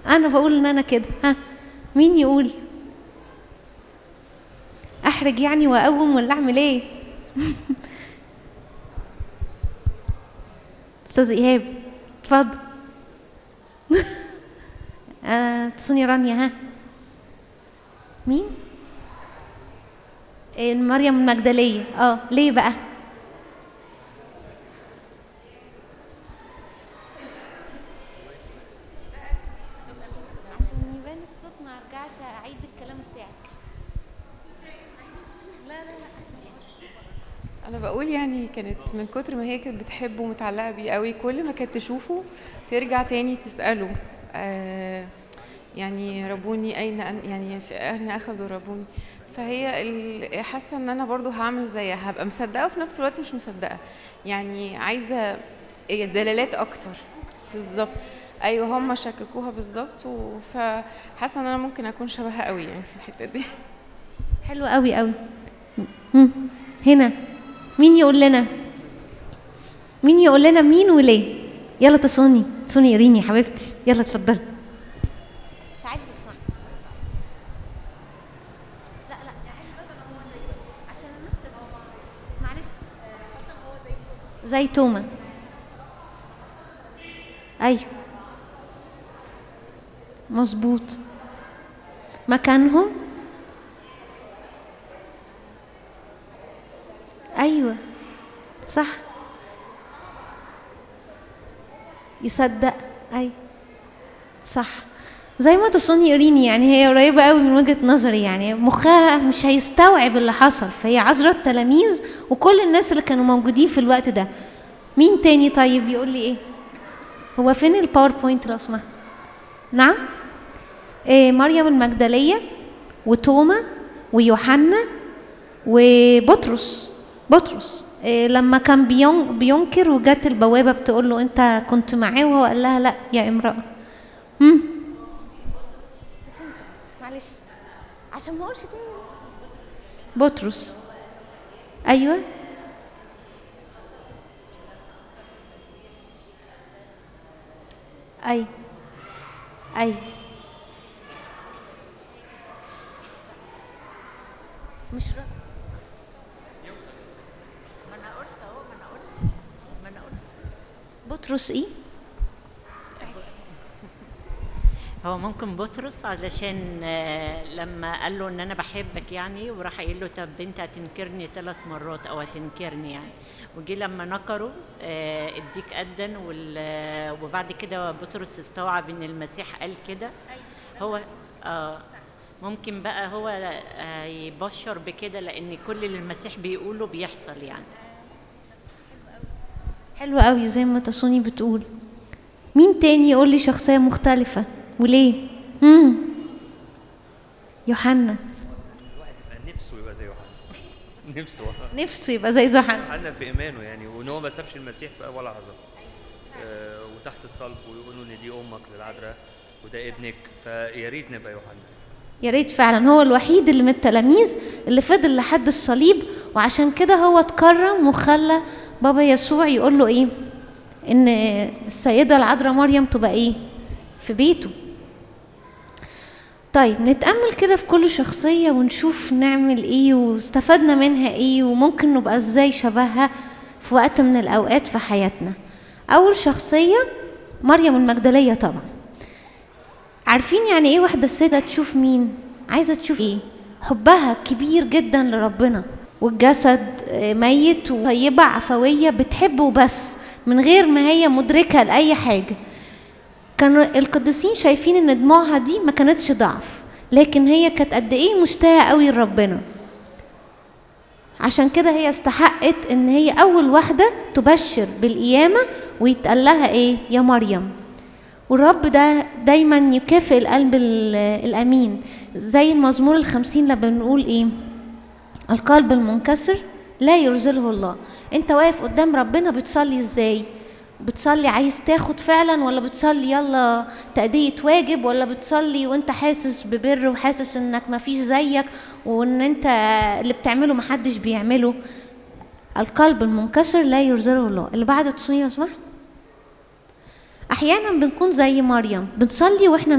انا بقول ان انا كده ها مين يقول احرج يعني واقوم ولا اعمل ايه استاذ ايهاب اتفضل آه تصوني رانيا ها مين إيه مريم المجدلية اه ليه بقى عشان يبان الصوت ما ارجعش اعيد الكلام بتاعك لا لا لا عشان انا بقول يعني كانت من كتر ما هي كانت بتحبه ومتعلقه بيه قوي كل ما كانت تشوفه ترجع تاني تساله آه يعني ربوني اين أن يعني في اين اخذوا ربوني فهي ال- حاسه ان انا برضو هعمل زيها هبقى مصدقه وفي نفس الوقت مش مصدقه يعني عايزه دلالات اكتر بالظبط ايوه هم شككوها بالظبط و- فحاسه ان انا ممكن اكون شبهها قوي يعني في الحته دي حلو قوي قوي مم. هنا مين يقول لنا مين يقول لنا مين وليه يلا تصوني تصوني ريني يا حبيبتي يلا اتفضلي تعالي تصوني لا لا تعالي بس عشان الناس تسمع معلش زي توما ايوه مظبوط مكانهم ايوه صح يصدق ايوه صح زي ما تصوني ريني يعني هي قريبة قوي من وجهة نظري يعني مخها مش هيستوعب اللي حصل فهي عذرة التلاميذ وكل الناس اللي كانوا موجودين في الوقت ده مين تاني طيب يقول لي ايه هو فين الباوربوينت لو سمحت نعم إيه مريم المجدلية وتوما ويوحنا وبطرس بطرس إيه لما كان بيون بينكر وجت البوابة بتقول له أنت كنت معاه وهو قال لها لا يا امرأة هم معلش عشان ما اقولش تاني بطرس ايوه ايوه ايوه مش رأ... ما انا قلت اهو ما انا قلت ما انا قلت بطرس ايه هو ممكن بطرس علشان آه، لما قال له ان انا بحبك يعني وراح قايل له طب انت هتنكرني ثلاث مرات او هتنكرني يعني وجي لما نكروا آه، اديك اذن وال- وبعد كده بطرس استوعب ان المسيح قال كده هو اه ممكن بقى هو آه، يبشر بكده لان كل اللي المسيح بيقوله بيحصل يعني حلو قوي زي ما تصوني بتقول مين تاني يقول لي شخصية مختلفة وليه امم يوحنا الواحد يبقى نفسه يبقى زي يوحنا نفسه نفسه يبقى زي يوحنا يوحنا في ايمانه يعني وان هو ما سابش المسيح في ولا لحظه آه، وتحت الصلب ويقولوا ان دي امك للعذراء وده ابنك فيا ريت نبقى يوحنا يا ريت فعلا هو الوحيد اللي من التلاميذ اللي فضل لحد الصليب وعشان كده هو اتكرم وخلى بابا يسوع يقول له ايه ان السيده العذراء مريم تبقى ايه في بيته طيب نتأمل كده في كل شخصية ونشوف نعمل ايه واستفدنا منها ايه وممكن نبقى ازاي شبهها في وقت من الأوقات في حياتنا أول شخصية مريم المجدلية طبعا عارفين يعني ايه واحدة السيدة تشوف مين عايزة تشوف ايه حبها كبير جدا لربنا والجسد آه، ميت وطيبة عفوية بتحبه بس من غير ما هي مدركة لأي حاجة كانوا القديسين شايفين ان دموعها دي ما كانتش ضعف لكن هي كانت قد ايه مشتاقة قوي لربنا عشان كده هي استحقت ان هي اول واحدة تبشر بالقيامة ويتقال لها ايه يا مريم والرب ده دايما يكافئ القلب ال- الامين زي المزمور الخمسين لما بنقول ايه القلب المنكسر لا يرزله الله انت واقف قدام ربنا بتصلي ازاي بتصلي عايز تاخد فعلا ولا بتصلي يلا تأدية واجب ولا بتصلي وانت حاسس ببر وحاسس انك مفيش زيك وان انت اللي بتعمله محدش بيعمله القلب المنكسر لا يرزله الله اللي بعد تصوير يا سمح احيانا بنكون زي مريم بنصلي واحنا